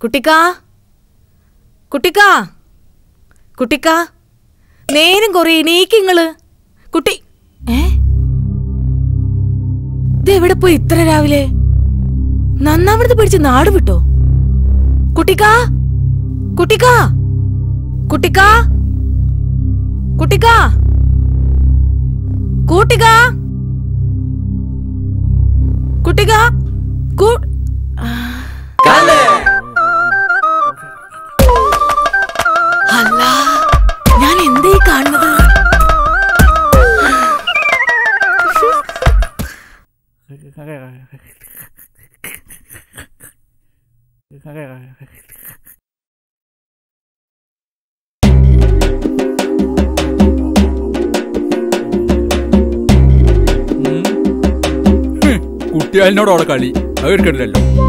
കുട്ടിക്കാ കുട്ടിക്കാ കുട്ടിക്കാ നേരം കൊറേ നീക്കിങ്ങള് കുട്ടി ഏ ഇതെവിടെ പോയി ഇത്ര രാവിലെ നന്നാമടുത്ത് പിടിച്ച് നാട് വിട്ടോ കുട്ടിക്കാ കുട്ടിക്കാ കുട്ടിക്കാ കുട്ടിക്കാ കൂട്ടിക്കാ കുട്ടിക്കാ കൂ അല്ല ഞാൻ എന്തേ കാണുന്നത് കുട്ടിയാലിനോട് അവിടെ കളി അത് എടുക്കണ്ടല്ലോ